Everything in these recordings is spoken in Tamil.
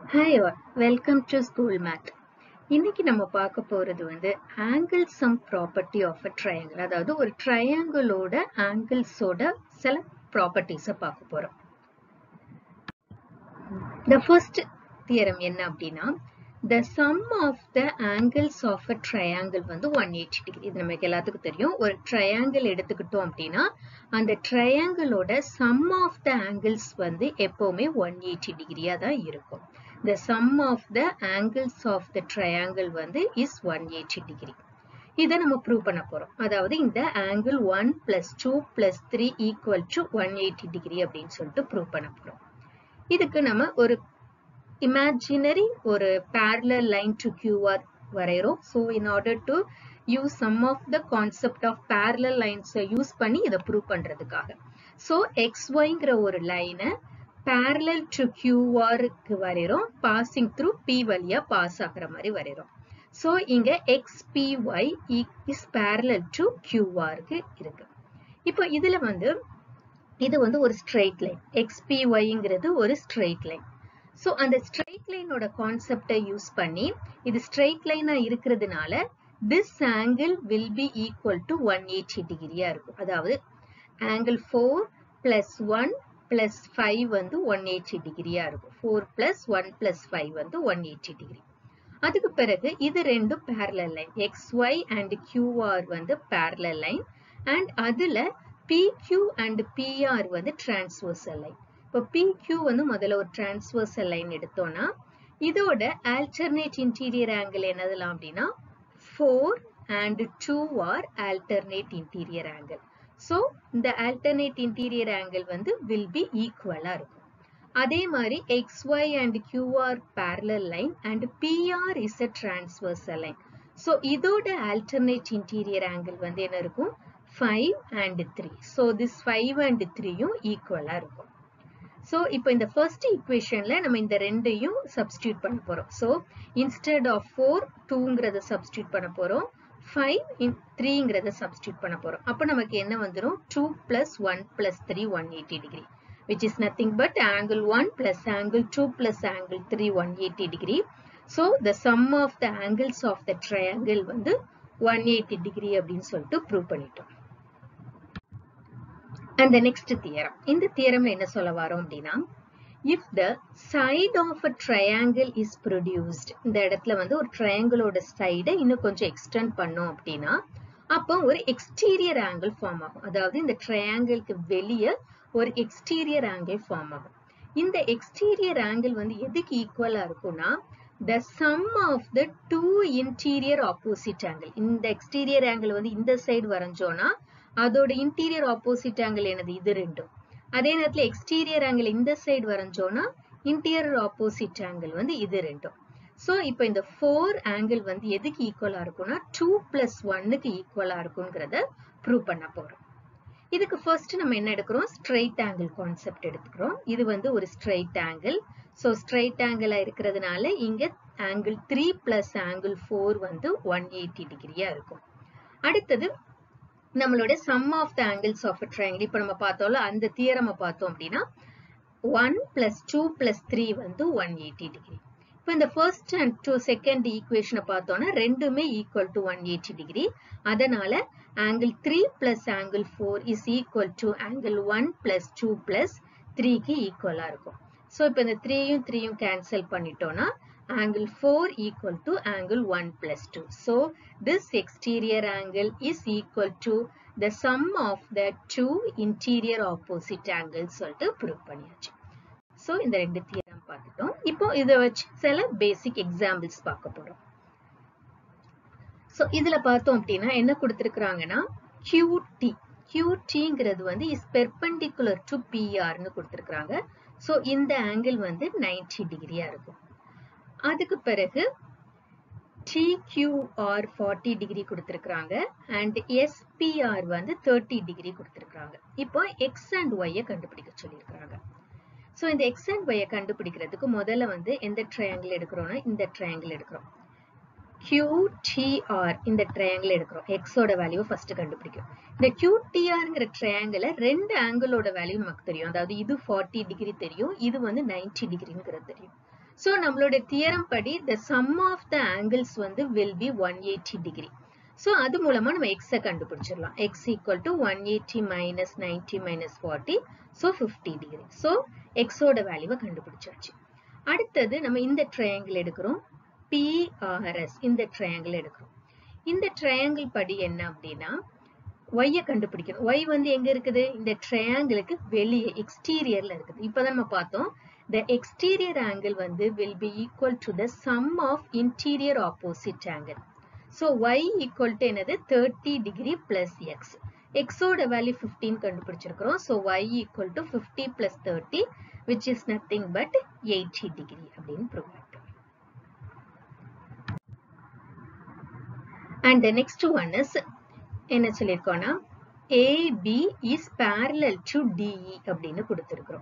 Hi all welcome to school math இன்னைக்கு நம்ம பார்க்க போறது வந்து angle sum property of a triangle அதாவது ஒரு ட்ரையாங்கிளோட ஆங்கிள்ஸோட சில ப்ராப்பர்ட்டிஸை பார்க்க போறோம் த ஃபர்ஸ்ட் தியரம் என்ன அப்படின்னா the sum of the angles of a triangle வந்து ஒன் எயிட்டி டிகிரி இது நமக்கு எல்லாத்துக்கும் தெரியும் ஒரு ட்ரையாங்கிள் எடுத்துக்கிட்டோம் அப்படின்னா அந்த ட்ரையாங்கிளோட சம் ஆஃப் த ஆங்கிள்ஸ் வந்து எப்பவுமே ஒன் எயிட்டி டிகிரியா தான் இருக்கும் the sum of the angles of the triangle வந்து is 180 degree இதை நம்ம ப்ரூவ் பண்ண போறோம் அதாவது இந்த angle one plus two plus three equal to one eighty degree அப்படின்னு சொல்லிட்டு ப்ரூவ் பண்ண போறோம் இதுக்கு நம்ம ஒரு இமேஜினரி ஒரு பேரலல் லைன் டு கியூஆர் வரைகிறோம் so in order to use some of the concept of parallel லைன்ஸை யூஸ் பண்ணி இதை ப்ரூவ் பண்றதுக்காக ஸோ எக்ஸ் ஒய்ங்கிற ஒரு லைனை parallel to QR க்கு வரைகிறோம் passing through P வழியா pass ஆகிற மாதிரி வரைகிறோம் so இங்க XPY is parallel to QR க்கு இருக்கு இப்போ இதுல வந்து இது வந்து ஒரு straight line XPYங்கிறது ஒரு straight line so அந்த straight lineோட கான்செப்டை யூஸ் பண்ணி இது straight line இருக்கிறதுனால this angle will be equal to 180 டிகிரியா இருக்கும் அதாவது angle 4 plus 1 plus 5 வந்து 180 டிகிரியா இருக்கும் 4 plus 1 plus 5 வந்து 180 டிகிரி அதுக்கு பிறகு இது ரெண்டும் parallel line xy and qr வந்து parallel line and அதுல pq and pr வந்து transversal line இப்போ pq வந்து முதல்ல ஒரு transversal line எடுத்தோம்னா இதோட alternate interior angle என்னதெல்லாம் அப்படின்னா 4 and 2 are alternate interior angle so இந்த alternate interior angle வந்து will be equal இருக்கும் அதே மாதிரி xy and qr parallel line and pr is a transversal line so இதோட alternate interior angle வந்து என்ன இருக்கும் 5 and 3 ஸோ this 5 and 3யும் ஈக்குவலா இருக்கும் ஸோ இப்போ இந்த ஃபர்ஸ்ட் ஈக்குவேஷன்ல நம்ம இந்த ரெண்டையும் சப்ஸ்டியூட் பண்ண போறோம் ஸோ இன்ஸ்டெட் ஆஃப் ஃபோர் டூங்கிறத சப்ஸ்டியூட் பண்ண போறோம் ஃபைவ் இன் த்ரீங்கிறத சப்ஸ்டியூட் பண்ண போறோம் அப்போ நமக்கு என்ன வந்துடும் two plus one plus three one eighty degree which is nothing but angle one plus angle two plus angle three one eighty degree so the sum of the angles of the triangle வந்து ஒன் எயிட்டி டிகிரி அப்படின்னு சொல்லிட்டு ப்ரூவ் பண்ணிட்டோம் அண்ட் நெக்ஸ்ட் தியரம் இந்த தியரம்ல என்ன சொல்ல வரோம் அப்படின்னா if the side of a triangle is produced இந்த இடத்துல வந்து ஒரு ட்ரையாங்கிளோட சைடை இன்னும் கொஞ்சம் எக்ஸ்டெண்ட் பண்ணோம் அப்படின்னா அப்போ ஒரு எக்ஸ்டீரியர் ஆங்கிள் ஃபார்ம் ஆகும் அதாவது இந்த ட்ரையாங்கிளுக்கு வெளியே ஒரு எக்ஸ்டீரியர் ஆங்கிள் ஃபார்ம் ஆகும் இந்த எக்ஸ்டீரியர் ஆங்கிள் வந்து எதுக்கு ஈக்குவலா இருக்கும்னா the sum of the two interior opposite angle இந்த எக்ஸ்டீரியர் ஆங்கிள் வந்து இந்த சைடு வரைஞ்சோம்னா அதோட இன்டீரியர் ஆப்போசிட் ஆங்கிள் என்னது இது ரெண்டும் அதே நேரத்துல எக்ஸ்டீரியர் ஆங்கிள் இந்த சைடு வரைஞ்சோம்னா இன்டீரியர் ஆப்போசிட் ஆங்கிள் வந்து இது ரெண்டும் ஸோ இப்போ இந்த ஃபோர் ஆங்கிள் வந்து எதுக்கு ஈக்குவலா இருக்கும்னா டூ பிளஸ் ஒன்னுக்கு ஈக்குவலா இருக்குங்கிறத ப்ரூவ் பண்ண போறோம் இதுக்கு ஃபர்ஸ்ட் நம்ம என்ன எடுக்கிறோம் ஸ்ட்ரெயிட் ஆங்கிள் கான்செப்ட் எடுத்துக்கிறோம் இது வந்து ஒரு ஸ்ட்ரெயிட் ஆங்கிள் ஸோ ஸ்ட்ரெயிட் ஆங்கிளா இருக்கிறதுனால இங்க angle three plus angle four வந்து ஒன் எயிட்டி டிகிரியா இருக்கும் அடுத்தது நம்மளோட sum of the angles of a triangle இப்போ நம்ம பார்த்தோம்ல அந்த தியரமை பார்த்தோம் அப்படின்னா one plus two plus three வந்து ஒன் எயிட்டி டிகிரி இப்போ இந்த ஃபர்ஸ்ட் அண்ட் டூ செகண்ட் ஈக்குவேஷனை பார்த்தோம்னா ரெண்டுமே equal to one eighty degree அதனால angle three plus angle four is equal to angle one plus two plus த்ரீக்கு ஈக்குவலா இருக்கும் ஸோ இப்போ இந்த த்ரீயும் த்ரீயும் கேன்சல் பண்ணிட்டோம்னா angle 4 equal to angle 1 plus 2. So, this exterior angle is equal to the sum of the two interior opposite angles சொல்லிட்டு prove பண்ணியாச்சு. So, இந்த ரெண்டு தியரம் பார்த்துட்டோம். இப்போ இதை வச்சு சில பேசிக் எக்ஸாம்பிள்ஸ் பார்க்க போறோம். So, இதுல பார்த்தோம் அப்படின்னா என்ன கொடுத்திருக்கிறாங்கன்னா QT. QTங்கிறது வந்து is perpendicular to PRன்னு கொடுத்திருக்கிறாங்க. So, இந்த ஆங்கிள் வந்து 90 டிகிரியா இருக்கும். அதுக்கு பிறகு TQR 40 டிகிரி கொடுத்திருக்காங்க அண்ட் SPR வந்து 30 டிகிரி கொடுத்திருக்காங்க இப்போ X and Y கண்டுபிடிக்க சொல்லியிருக்காங்க ஸோ இந்த X and Y கண்டுபிடிக்கிறதுக்கு முதல்ல வந்து எந்த ட்ரையாங்கிள் எடுக்கிறோம்னா இந்த ட்ரையாங்கிள் எடுக்கிறோம் QTR இந்த ட்ரையாங்கிள் எடுக்கிறோம் எக்ஸோட வேல்யூ ஃபர்ஸ்ட் கண்டுபிடிக்கும் இந்த QTRங்கிற ட்ரையாங்கிள ரெண்டு ஆங்கிளோட வேல்யூ நமக்கு தெரியும் அதாவது இது 40 டிகிரி தெரியும் இது வந்து 90 டிகிரிங்கிறது தெரியும் ஸோ நம்மளோட தியரம் படி the sum of the angles வந்து will be one eighty degree so அது மூலமா நம்ம எக்ஸை கண்டுபிடிச்சிடலாம் x equal to one eighty minus ninety minus forty so fifty degree so எக்ஸோட வேல்யூவை கண்டுபிடிச்சாச்சு அடுத்தது நம்ம இந்த ட்ரையாங்கிள் எடுக்கிறோம் பிஆர்எஸ் இந்த ட்ரையாங்கிள் எடுக்கிறோம் இந்த ட்ரையாங்கிள் படி என்ன அப்படின்னா ஒய்யை கண்டுபிடிக்கணும் ஒய் வந்து எங்க இருக்குது இந்த ட்ரையாங்கிளுக்கு வெளியே எக்ஸ்டீரியர்ல இருக்குது இப்பதான் நம்ம பார்த்தோம் the exterior angle வந்து will be equal to the sum of interior opposite angle so y equal to என்னது 30 degree plus x x ஓட வேல்யூ 15 கண்டுபிடிச்சிருக்கிறோம் so y equal to 50 plus 30 which is nothing but 80 degree அப்படின்னு prove பண்ணிட்டோம் and the next one is என்ன சொல்லியிருக்கோம்னா AB is parallel to DE அப்படின்னு கொடுத்திருக்கிறோம்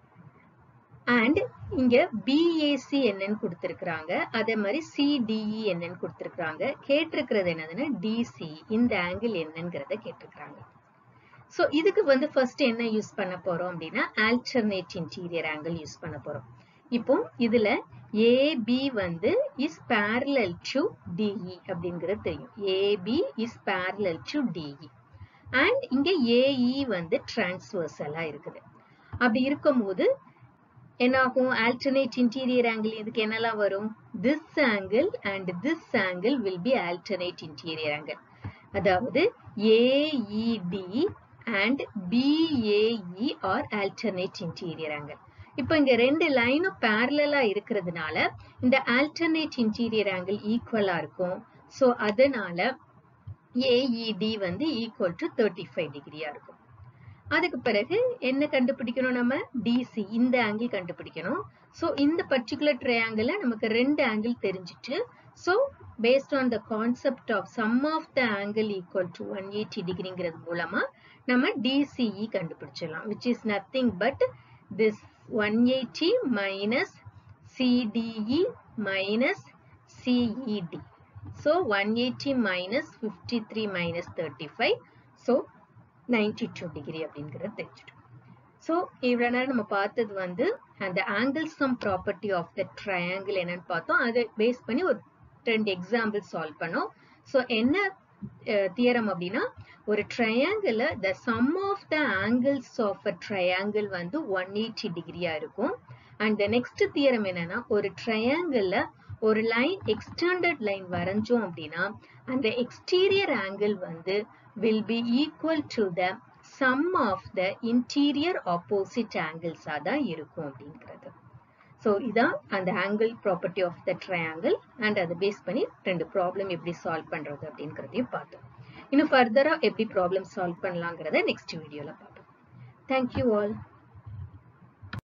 அண்ட் இங்க BAC என்னன்னு கொடுத்திருக்கிறாங்க அதே மாதிரி CDE என்னன்னு கொடுத்திருக்கிறாங்க கேட்டிருக்கிறது என்னதுன்னா DC இந்த ஆங்கிள் என்னங்கிறத கேட்டிருக்கிறாங்க சோ இதுக்கு வந்து ஃபர்ஸ்ட் என்ன யூஸ் பண்ண போறோம் அப்படின்னா ஆல்டர்னேட் இன்டீரியர் ஆங்கிள் யூஸ் பண்ண போறோம் இப்போ இதுல AB வந்து இஸ் parallel to DE அப்படிங்கிறது தெரியும் AB is parallel to DE and இங்க AE வந்து டிரான்ஸ்வர்சலா இருக்குது அப்படி இருக்கும்போது என்ன ஆகும் alternate interior angle இதுக்கு என்னெல்லாம் வரும் this angle and this angle will be alternate interior angle அதாவது AED and BAE are alternate interior angle இப்போ இங்க ரெண்டு லைனும் பேரலா இருக்கிறதுனால இந்த alternate interior angle ஈக்குவலா இருக்கும் சோ அதனால AED வந்து ஈக்குவல் டு தேர்ட்டி ஃபைவ் டிகிரியா இருக்கும் அதுக்கு பிறகு என்ன கண்டுபிடிக்கணும் நம்ம டிசி இந்த ஆங்கிள் கண்டுபிடிக்கணும் ஸோ இந்த பர்டிகுலர் ட்ரையாங்கிள் நமக்கு ரெண்டு ஆங்கிள் தெரிஞ்சிட்டு so based on the concept of sum of the angle equal to one eighty டிகிரிங்கிறது மூலமா நம்ம டிசிஇ கண்டுபிடிச்சிடலாம் which is nothing but this one eighty minus CDE minus CED so one eighty minus fifty three minus thirty five so ninety two degree அப்படிங்கிறது தெரிஞ்சிடும் ஸோ இவ்வளோ நேரம் நம்ம பார்த்தது வந்து அந்த angle sum property of the triangle என்னன்னு பார்த்தோம் அதை பேஸ் பண்ணி ஒரு ரெண்டு எக்ஸாம்பிள் சால்வ் பண்ணோம் ஸோ என்ன தியரம் அப்படின்னா ஒரு triangle the sum of the angles of a triangle வந்து ஒன் எயிட்டி டிகிரியா இருக்கும் அண்ட் த நெக்ஸ்ட் தியரம் என்னன்னா ஒரு ட்ரையாங்கிள் ஒரு லைன் எக்ஸ்டெண்டட் லைன் வரைஞ்சோம் அப்படின்னா அந்த எக்ஸ்டீரியர் ஆங்கிள் வந்து will be equal to the sum of the interior opposite angles தான் இருக்கும் அப்படிங்கிறது ஸோ இதான் அந்த angle property of the triangle and அதை பேஸ் பண்ணி ரெண்டு ப்ராப்ளம் எப்படி சால்வ் பண்றது அப்படிங்கிறதையும் பார்த்தோம் இன்னும் ஃபர்தரா எப்படி ப்ராப்ளம் சால்வ் பண்ணலாங்கிறத நெக்ஸ்ட் வீடியோல பார்ப்போம் தேங்க்யூ ஆல்